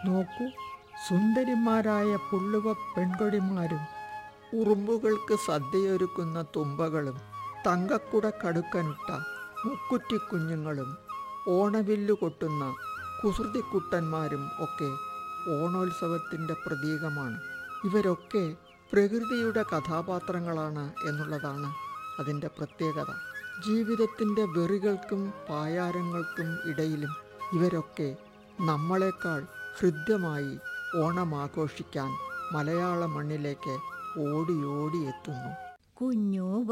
നോക്കൂ സുന്ദരിമാരായ പുള്ളുവ പെൺകൊടിമാരും ഉറുമ്പുകൾക്ക് സദ്യയൊരുക്കുന്ന തുമ്പകളും തങ്കക്കുട കടുക്കനുട്ട മുക്കുറ്റി കുഞ്ഞുങ്ങളും ഓണവില്ലു കൊട്ടുന്ന കുസൃതിക്കുട്ടന്മാരും ഒക്കെ ഓണോത്സവത്തിൻ്റെ പ്രതീകമാണ് ഇവരൊക്കെ പ്രകൃതിയുടെ കഥാപാത്രങ്ങളാണ് എന്നുള്ളതാണ് അതിൻ്റെ പ്രത്യേകത ജീവിതത്തിൻ്റെ വെറികൾക്കും പായാരങ്ങൾക്കും ഇടയിലും ഇവരൊക്കെ നമ്മളെക്കാൾ ഹൃദ്യമായി ഓണം ആഘോഷിക്കാൻ മലയാള മണ്ണിലേക്ക് ഓടി ഓടി എത്തുന്നു കുഞ്ഞു